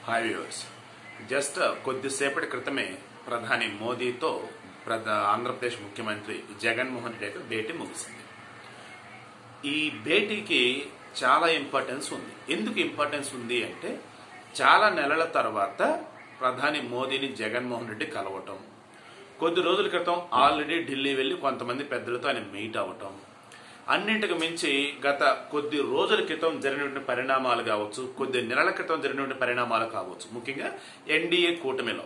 hi viewers just కొద్దిసేపటి క్రితమే ప్రధాని మోదీతో ప్రధా ఆంధ్రప్రదేశ్ ముఖ్యమంత్రి జగన్మోహన్ రెడ్డి యొక్క భేటీ ముగిసింది ఈ భేటీకి చాలా ఇంపార్టెన్స్ ఉంది ఎందుకు ఇంపార్టెన్స్ ఉంది అంటే చాలా నెలల తర్వాత ప్రధాని మోదీని జగన్మోహన్ రెడ్డి కలవటం కొద్ది రోజుల క్రితం ఆల్రెడీ ఢిల్లీ వెళ్ళి కొంతమంది పెద్దలతో ఆయన మీట్ అవ్వటం అన్నింటికి మించి గత కొద్ది రోజుల క్రితం జరిగినటువంటి పరిణామాలు కావచ్చు కొద్ది నెలల క్రితం జరిగినటువంటి పరిణామాలు కావచ్చు ముఖ్యంగా ఎన్డీఏ కూటమిలో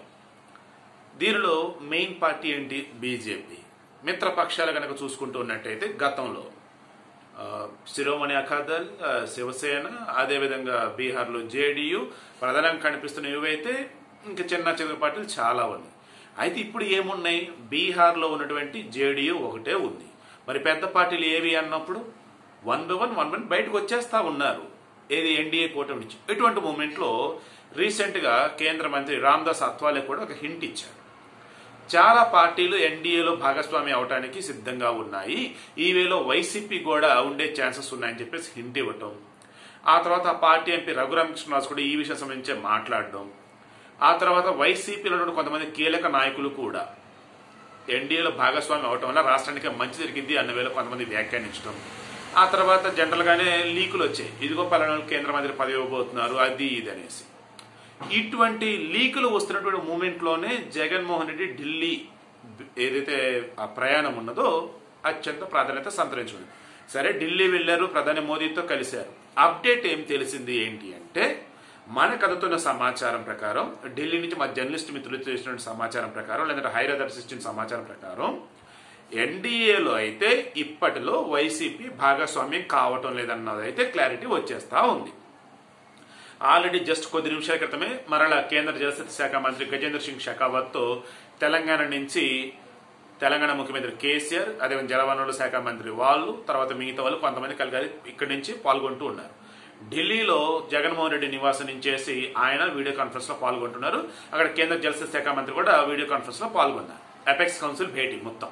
దీనిలో మెయిన్ పార్టీ ఏంటి బీజేపీ మిత్రపక్షాలు కనుక చూసుకుంటూ ఉన్నట్టయితే గతంలో ఆ, శిరోమణి అకాదల్ ఆ, శివసేన అదేవిధంగా బీహార్లో జేడీయూ ప్రధానంగా కనిపిస్తున్న ఇవైతే ఇంకా చిన్న చిన్న పార్టీలు చాలా ఉన్నాయి అయితే ఇప్పుడు ఏమున్నాయి బీహార్లో ఉన్నటువంటి జేడీయూ ఒకటే ఉంది మరి పెద్ద పార్టీలు ఏవి అన్నప్పుడు one by one one by one బయటకు వచ్చేస్తా ఉన్నారు ఏది ఎన్డీఏ కూటమి నుంచి ఇటువంటి మూమెంట్లో రీసెంట్గా కేంద్ర మంత్రి రామ్దాస్ అత్వాలే కూడా ఒక హింట్ ఇచ్చారు చాలా పార్టీలు ఎన్డీఏలో భాగస్వామి అవడానికి సిద్ధంగా ఉన్నాయి ఈ వేలో వైసీపీ కూడా ఉండే ఛాన్సెస్ ఉన్నాయని చెప్పేసి హింట్ ఇవ్వటం ఆ తర్వాత ఆ పార్టీ ఎంపీ రఘురామకృష్ణరాజు కూడా ఈ విషయం సంబంధించి మాట్లాడడం ఆ తర్వాత వైసీపీలో ఉన్న కొంతమంది కీలక నాయకులు కూడా ఎన్డీఏలో భాగస్వామి అవటం వల్ల రాష్ట్రానికి మంచి జరిగింది అన్న వేళ కొంతమంది వ్యాఖ్యానించడం ఆ తర్వాత జనరల్గానే లీకులు వచ్చాయి ఇదిగో పలానా కేంద్ర మంత్రి పదవి ఇవ్వబోతున్నారు అది ఇది అనేసి ఇటువంటి లీకులు వస్తున్నటువంటి మూమెంట్లోనే జగన్మోహన్ రెడ్డి ఢిల్లీ ఏదైతే ఆ ప్రయాణం ఉన్నదో అత్యంత ప్రాధాన్యత సంతరించుకుంది సరే ఢిల్లీ వెళ్ళారు ప్రధాని మోదీతో కలిశారు అప్డేట్ ఏం తెలిసింది ఏంటి అంటే మనకు అందుతున్న సమాచారం ప్రకారం ఢిల్లీ నుంచి మా జర్నలిస్ట్ మిత్రులు చేసిన సమాచారం ప్రకారం లేదంటే హైదరాబాద్ ఇచ్చిన సమాచారం ప్రకారం ఎన్డీఏలో అయితే ఇప్పటిలో వైసీపీ భాగస్వామ్యం కావటం లేదన్నది అయితే క్లారిటీ వచ్చేస్తా ఉంది ఆల్రెడీ జస్ట్ కొద్ది నిమిషాల క్రితమే మరలా కేంద్ర జలశక్తి శాఖ మంత్రి గజేంద్ర సింగ్ షెకావత్తో తెలంగాణ నుంచి తెలంగాణ ముఖ్యమంత్రి కేసీఆర్ అదేవిధంగా జలవనరుల శాఖ మంత్రి వాళ్ళు తర్వాత మిగతా వాళ్ళు కొంతమంది కలిసి ఇక్కడి నుంచి పాల్గొంటూ ఉన్నారు ఢిల్లీలో జగన్మోహన్ రెడ్డి నివాసం నుంచేసి ఆయన వీడియో కాన్ఫరెన్స్ లో పాల్గొంటున్నారు అక్కడ కేంద్ర జలశక్తి శాఖ మంత్రి కూడా వీడియో కాన్ఫరెన్స్ లో పాల్గొన్నారు అపెక్స్ కౌన్సిల్ భేటీ మొత్తం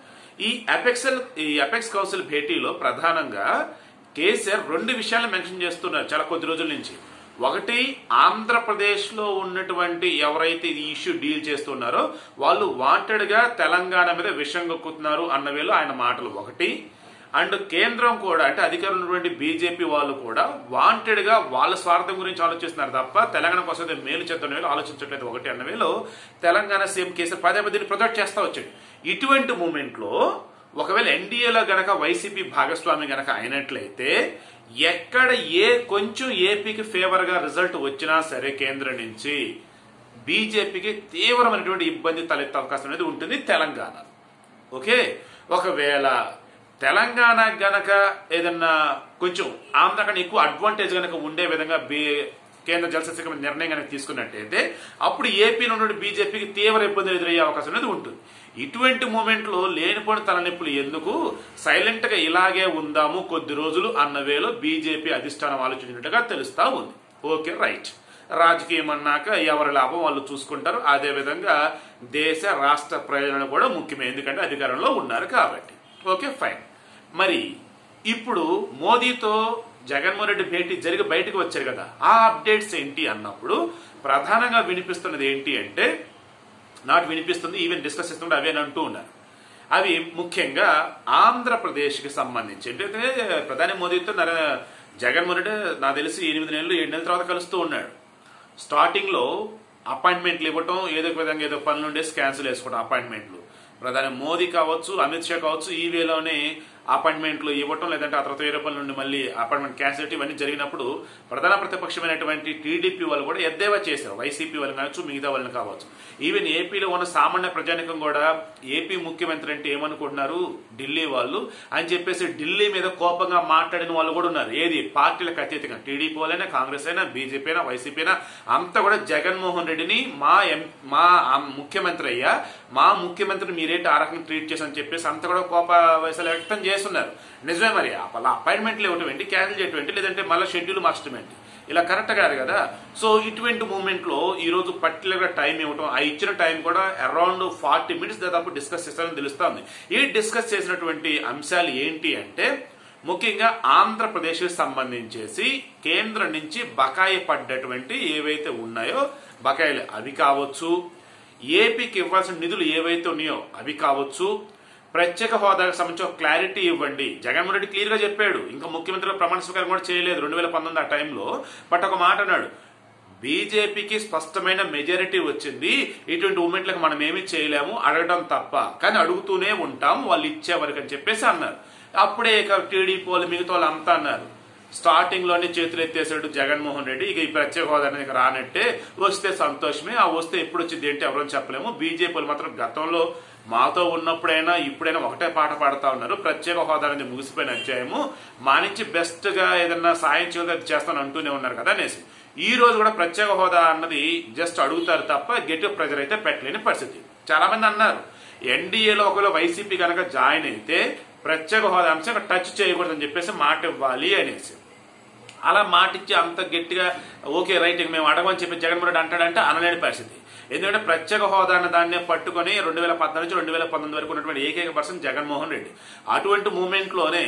ఈ అపెక్సల్ ఈ అపెక్స్ కౌన్సిల్ భేటీలో ప్రధానంగా కేసీఆర్ రెండు విషయాలు మెన్షన్ చేస్తున్నారు చాలా కొద్ది రోజుల నుంచి ఒకటి ఆంధ్రప్రదేశ్ లో ఉన్నటువంటి ఎవరైతే ఈ ఇష్యూ డీల్ చేస్తున్నారో వాళ్ళు వాంటెడ్ గా తెలంగాణ మీద విషం గొక్కుతున్నారు అన్న వేళ ఆయన మాటలు ఒకటి అండ్ కేంద్రం కూడా అంటే అధికారులు ఉన్నటువంటి బీజేపీ వాళ్ళు కూడా వాంటెడ్ గా వాళ్ళ స్వార్థం గురించి ఆలోచిస్తున్నారు తప్ప తెలంగాణ కోసం అయితే మేలు చేస్తున్న వేళ ఆలోచించట్లేదు ఒకటి అన్న వేళ తెలంగాణ సీఎం కేసీఆర్ పదే పదే ప్రొజెక్ట్ చేస్తా వచ్చాడు ఇటువంటి మూమెంట్ లో ఒకవేళ ఎన్డీఏలో గనక వైసీపీ భాగస్వామి గనక అయినట్లయితే ఎక్కడ ఏ కొంచెం ఏపీకి ఫేవర్ గా రిజల్ట్ వచ్చినా సరే కేంద్రం నుంచి బీజేపీకి తీవ్రమైనటువంటి ఇబ్బంది తలెత్తే అవకాశం అనేది ఉంటుంది తెలంగాణ ఓకే ఒకవేళ తెలంగాణ గనక ఏదన్నా కొంచెం ఆంధ్ర కన్నా ఎక్కువ అడ్వాంటేజ్ గనక ఉండే విధంగా బీ కేంద్ర జలశక్తి శాఖ నిర్ణయం కనుక తీసుకున్నట్టయితే అప్పుడు ఏపీలో ఉన్న బీజేపీకి తీవ్ర ఇబ్బందులు ఎదురయ్యే అవకాశం అనేది ఉంటుంది ఇటువంటి మూమెంట్ లో లేనిపోయిన తలనొప్పులు ఎందుకు సైలెంట్ గా ఇలాగే ఉందాము కొద్ది రోజులు అన్న వేలో బీజేపీ అధిష్టానం ఆలోచించినట్టుగా తెలుస్తా ఉంది ఓకే రైట్ రాజకీయం అన్నాక ఎవరి లాభం వాళ్ళు చూసుకుంటారు అదే విధంగా దేశ రాష్ట్ర ప్రయోజనాలు కూడా ముఖ్యమే ఎందుకంటే అధికారంలో ఉన్నారు కాబట్టి ఓకే ఫైన్ మరి ఇప్పుడు మోదీతో జగన్మోహన్ రెడ్డి భేటీ జరిగి బయటకు వచ్చారు కదా ఆ అప్డేట్స్ ఏంటి అన్నప్పుడు ప్రధానంగా వినిపిస్తున్నది ఏంటి అంటే నాట్ వినిపిస్తుంది ఈవెన్ డిస్కస్ చేస్తుంటే అవే అంటూ ఉన్నారు అవి ముఖ్యంగా ఆంధ్రప్రదేశ్కి సంబంధించి ఏంటంటే ప్రధాని మోదీతో నర జగన్మోహన్ రెడ్డి నాకు తెలిసి ఎనిమిది నెలలు ఏడు నెలల తర్వాత కలుస్తూ ఉన్నాడు స్టార్టింగ్ లో అపాయింట్మెంట్లు ఇవ్వటం ఏదో ఒక విధంగా ఏదో పనులు ఉండే క్యాన్సిల్ వేసుకోవడం అపాయింట్మెంట్లు ప్రధాని మోదీ కావచ్చు అమిత్ షా కావచ్చు ఈ వేలోనే అపాయింట్మెంట్లు ఇవ్వటం లేదంటే ఆ తర్వాత వేరే పనుల నుండి మళ్ళీ అపాయింట్మెంట్ క్యాన్సిల్ ఇవన్నీ జరిగినప్పుడు ప్రధాన ప్రతిపక్షమైనటువంటి టీడీపీ వాళ్ళు కూడా ఎద్దేవా చేశారు వైసీపీ వాళ్ళు కావచ్చు మిగతా వాళ్ళని కావచ్చు ఈవెన్ ఏపీలో ఉన్న సామాన్య ప్రజానికం కూడా ఏపీ ముఖ్యమంత్రి అంటే ఏమనుకుంటున్నారు ఢిల్లీ వాళ్ళు అని చెప్పేసి ఢిల్లీ మీద కోపంగా మాట్లాడిన వాళ్ళు కూడా ఉన్నారు ఏది పార్టీలకు అతీతంగా టీడీపీ వాళ్ళైనా కాంగ్రెస్ అయినా బీజేపీ అయినా వైసీపీ అయినా అంతా కూడా జగన్మోహన్ రెడ్డిని మా ఎం మా ముఖ్యమంత్రి అయ్యా మా ముఖ్యమంత్రిని మీరేంటి ఆ రకంగా ట్రీట్ చేసని చెప్పేసి అంతా కూడా కోప వయసులు వ్యక్తం చేస్తున్నారు నిజమే మరి వాళ్ళ అపాయింట్మెంట్లు ఇవ్వటం ఏంటి క్యాన్సిల్ చేయటం ఏంటి లేదంటే మళ్ళీ షెడ్యూల్ మార్చడం ఏంటి ఇలా కరెక్ట్ కాదు కదా సో ఇటువంటి మూమెంట్ లో ఈ రోజు పర్టికులర్ గా టైం ఇవ్వటం ఆ ఇచ్చిన టైం కూడా అరౌండ్ ఫార్టీ మినిట్స్ దాదాపు డిస్కస్ చేస్తారని తెలుస్తా ఉంది ఈ డిస్కస్ చేసినటువంటి అంశాలు ఏంటి అంటే ముఖ్యంగా ఆంధ్రప్రదేశ్కి సంబంధించేసి కేంద్రం నుంచి బకాయి పడ్డటువంటి ఏవైతే ఉన్నాయో బకాయిలు అవి కావచ్చు ఏపీకి ఇవ్వాల్సిన నిధులు ఏవైతే ఉన్నాయో అవి కావచ్చు ప్రత్యేక హోదాకు సంబంధించి ఒక క్లారిటీ ఇవ్వండి జగన్మోహన్ రెడ్డి క్లియర్ గా చెప్పాడు ఇంకా ముఖ్యమంత్రిగా ప్రమాణ స్వీకారం కూడా చేయలేదు రెండు వేల పంతొమ్మిది ఆ టైంలో బట్ ఒక మాట అన్నాడు బీజేపీకి స్పష్టమైన మెజారిటీ వచ్చింది ఇటువంటి మూమెంట్లకు మనం ఏమీ చేయలేము అడగడం తప్ప కానీ అడుగుతూనే ఉంటాం వాళ్ళు ఇచ్చే వరకు అని చెప్పేసి అన్నారు అప్పుడే ఇక టీడీపీ వాళ్ళు మిగతా వాళ్ళు అంతా అన్నారు స్టార్టింగ్ లోనే చేతులు ఎత్తేసాడు జగన్మోహన్ రెడ్డి ఇక ఈ ప్రత్యేక హోదా అనేది ఇక రానట్టే వస్తే సంతోషమే ఆ వస్తే ఎప్పుడు వచ్చింది ఏంటి ఎవరో చెప్పలేము బీజేపీ వాళ్ళు మాత్రం గతంలో మాతో ఉన్నప్పుడైనా ఇప్పుడైనా ఒకటే పాట పాడుతా ఉన్నారు ప్రత్యేక హోదా అనేది ముగిసిపోయిన అధ్యాయము మా నుంచి బెస్ట్ గా ఏదన్నా సాయం చేయలేదు చేస్తాను అంటూనే ఉన్నారు కదా అనేసి ఈ రోజు కూడా ప్రత్యేక హోదా అన్నది జస్ట్ అడుగుతారు తప్ప గెట్ ప్రెజర్ అయితే పెట్టలేని పరిస్థితి చాలా మంది అన్నారు ఎన్డీఏలో ఒకవేళ వైసీపీ కనుక జాయిన్ అయితే ప్రత్యేక హోదా అంశం టచ్ చేయకూడదని చెప్పేసి మాట ఇవ్వాలి అనేసి అలా మాటిచ్చి అంత గట్టిగా ఓకే రైట్ ఇక మేము అడగమని చెప్పి జగన్మోహన్ రెడ్డి అంటాడంటే అనలేని పరిస్థితి ఎందుకంటే ప్రత్యేక హోదా అన్న దాన్నే పట్టుకొని రెండు వేల పద్నాలుగు నుంచి రెండు వేల పంతొమ్మిది వరకు ఉన్నటువంటి ఏకైక పర్సన్ జగన్మోహన్ రెడ్డి అటువంటి మూమెంట్ లోనే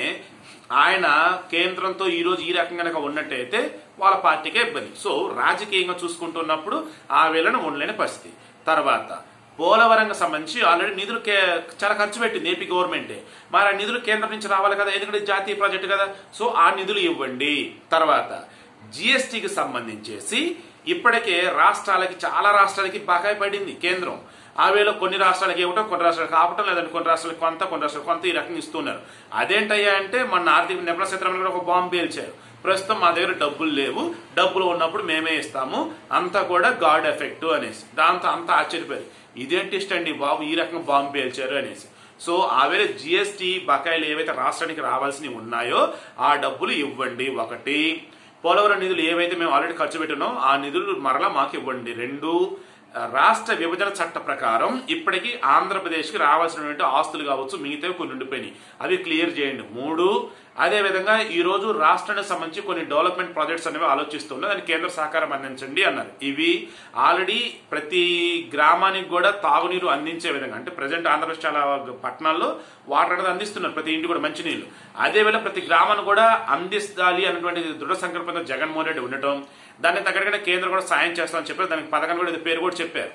ఆయన కేంద్రంతో ఈ రోజు ఈ రకంగా కనుక ఉన్నట్టయితే వాళ్ళ పార్టీకే ఇబ్బంది సో రాజకీయంగా చూసుకుంటున్నప్పుడు ఆ వేళను ఉండలేని పరిస్థితి తర్వాత పోలవరంకి సంబంధించి ఆల్రెడీ నిధులు కే- చాలా ఖర్చు పెట్టింది ఏపీ గవర్నమెంటే మరి ఆ నిధులు కేంద్రం నుంచి రావాలి కదా ఎందుకంటే ఇది జాతీయ ప్రాజెక్టు కదా సో ఆ నిధులు ఇవ్వండి తర్వాత జిఎస్టికి సంబంధించేసి ఇప్పటికే రాష్ట్రాలకి చాలా రాష్ట్రాలకి బకాయి పడింది కేంద్రం ఆ వేళ కొన్ని రాష్ట్రాలకి ఇవ్వటం కొన్ని రాష్ట్రాలకు కావటం లేదంటే కొన్ని రాష్ట్రాలకు కొంత కొన్ని రాష్ట్రాలకు కొంత ఈ రకంగా ఇస్తున్నారు అదేంటయ్యా అంటే మన ఆర్థిక నిర్మలా సీతారామన్ గారు ఒక బాంబు పేల్చారు ప్రస్తుతం మా దగ్గర డబ్బులు లేవు డబ్బులు ఉన్నప్పుడు మేమే ఇస్తాము అంతా కూడా గాడ్ ఎఫెక్ట్ అనేసి దాంతో అంతా ఆశ్చర్యపోయారు ఇదేంటి ఇష్టం అండి బాబు ఈ రకంగా బాంబు పేల్చారు అనేసి సో ఆవేళ జిఎస్టి బకాయిలు ఏవైతే రాష్ట్రానికి రావాల్సినవి ఉన్నాయో ఆ డబ్బులు ఇవ్వండి ఒకటి పోలవరం నిధులు ఏవైతే మేము ఆల్రెడీ ఖర్చు పెట్టినాం ఆ నిధులు మరలా మాకు ఇవ్వండి రెండు రాష్ట్ర విభజన చట్ట ప్రకారం ఇప్పటికీ ఆంధ్రప్రదేశ్కి రావాల్సినటువంటి ఆస్తులు కావచ్చు మిగతావి కొన్ని ఉండిపోయినాయి అవి క్లియర్ చేయండి మూడు అదే విధంగా ఈ రోజు రాష్ట్రానికి సంబంధించి కొన్ని డెవలప్మెంట్ ప్రాజెక్ట్స్ అనేవి ఆలోచిస్తున్నారు దానికి కేంద్ర సహకారం అందించండి అన్నారు ఇవి ఆల్రెడీ ప్రతి గ్రామానికి కూడా తాగునీరు అందించే విధంగా అంటే ప్రజెంట్ ఆంధ్రప్రదేశ్ చాలా పట్టణాల్లో వాటర్ అనేది అందిస్తున్నారు ప్రతి ఇంటి కూడా మంచినీళ్ళు అదేవేళ ప్రతి గ్రామాన్ని కూడా అందిస్తాలి అన్నటువంటి దృఢ సంకల్పంతో జగన్మోహన్ రెడ్డి ఉండటం దాన్ని తగ్గట్టుగానే కేంద్రం కూడా సాయం చేస్తామని చెప్పారు దానికి పథకం కూడా ఇది పేరు కూడా చెప్పారు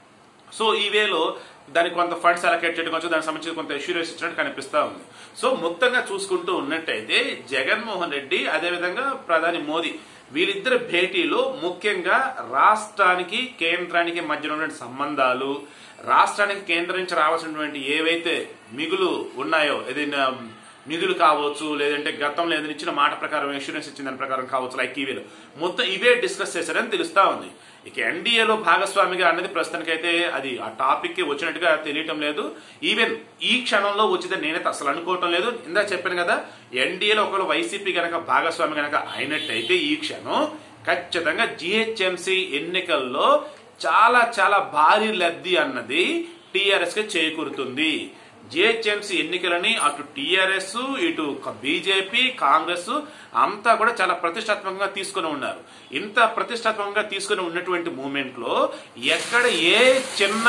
సో ఈ వేలో దానికి కొంత ఫండ్స్ అలకేట్ చేయడం కొంచెం దానికి సంబంధించి కొంత ఇష్యూరేస్ ఇచ్చినట్టు కనిపిస్తా ఉంది సో మొత్తంగా చూసుకుంటూ ఉన్నట్టయితే జగన్మోహన్ రెడ్డి అదేవిధంగా ప్రధాని మోదీ వీరిద్దరి భేటీలో ముఖ్యంగా రాష్ట్రానికి కేంద్రానికి మధ్య ఉన్నటువంటి సంబంధాలు రాష్ట్రానికి కేంద్రం నుంచి రావాల్సినటువంటి ఏవైతే మిగులు ఉన్నాయో ఏదైనా నిధులు కావచ్చు లేదంటే గతంలో ఏదైనా ఇచ్చిన మాట ప్రకారం ఇన్సూరెన్స్ ఇచ్చిన దాని ప్రకారం కావచ్చు లైక్ ఈవేలు మొత్తం ఇవే డిస్కస్ చేశారని తెలుస్తా ఉంది ఇక ఎన్డీఏలో భాగస్వామిగా అన్నది ప్రస్తుతానికైతే అది ఆ టాపిక్ కి వచ్చినట్టుగా తెలియటం లేదు ఈవెన్ ఈ క్షణంలో వచ్చిందని నేనైతే అసలు అనుకోవటం లేదు ఇందా చెప్పాను కదా ఎన్డీఏలో ఒకవేళ వైసీపీ గనక భాగస్వామి గనక అయినట్టయితే ఈ క్షణం ఖచ్చితంగా జిహెచ్ఎంసీ ఎన్నికల్లో చాలా చాలా భారీ లబ్ధి అన్నది టీఆర్ఎస్ కి చేకూరుతుంది జిహెచ్ఎంసీ ఎన్నికలని అటు టీఆర్ఎస్ ఇటు బీజేపీ కాంగ్రెస్ అంతా కూడా చాలా ప్రతిష్టాత్మకంగా తీసుకుని ఉన్నారు ఇంత ప్రతిష్టాత్మకంగా తీసుకుని ఉన్నటువంటి మూమెంట్ లో ఎక్కడ ఏ చిన్న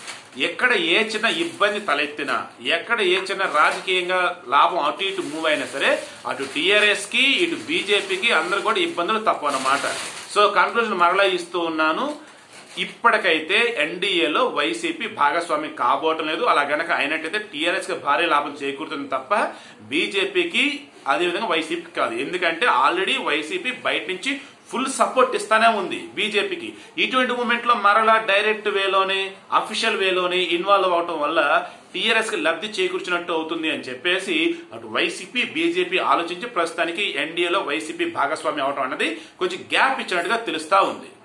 ఎక్కడ ఏ చిన్న ఇబ్బంది తలెత్తినా ఎక్కడ ఏ చిన్న రాజకీయంగా లాభం అటు ఇటు మూవ్ అయినా సరే అటు టీఆర్ఎస్ కి ఇటు బీజేపీకి అందరు కూడా ఇబ్బందులు తక్కువ అన్నమాట సో కన్క్లూజన్ మరలా ఇస్తూ ఉన్నాను ఇప్పటికైతే ఎన్డీఏలో వైసీపీ భాగస్వామి కాబోవటం లేదు అలా గనక అయినట్టయితే టీఆర్ఎస్ కి భారీ లాభం చేకూరుతుంది తప్ప బీజేపీకి అదేవిధంగా వైసీపీ కాదు ఎందుకంటే ఆల్రెడీ వైసీపీ బయట నుంచి ఫుల్ సపోర్ట్ ఇస్తానే ఉంది బీజేపీకి ఇటువంటి మూమెంట్ లో మరలా డైరెక్ట్ వేలోనే అఫీషియల్ వేలోనే ఇన్వాల్వ్ అవటం వల్ల టీఆర్ఎస్ కి లబ్ధి చేకూర్చినట్టు అవుతుంది అని చెప్పేసి అటు వైసీపీ బీజేపీ ఆలోచించి ప్రస్తుతానికి ఎన్డీఏలో వైసీపీ భాగస్వామి అవటం అన్నది కొంచెం గ్యాప్ ఇచ్చినట్టుగా తెలుస్తా ఉంది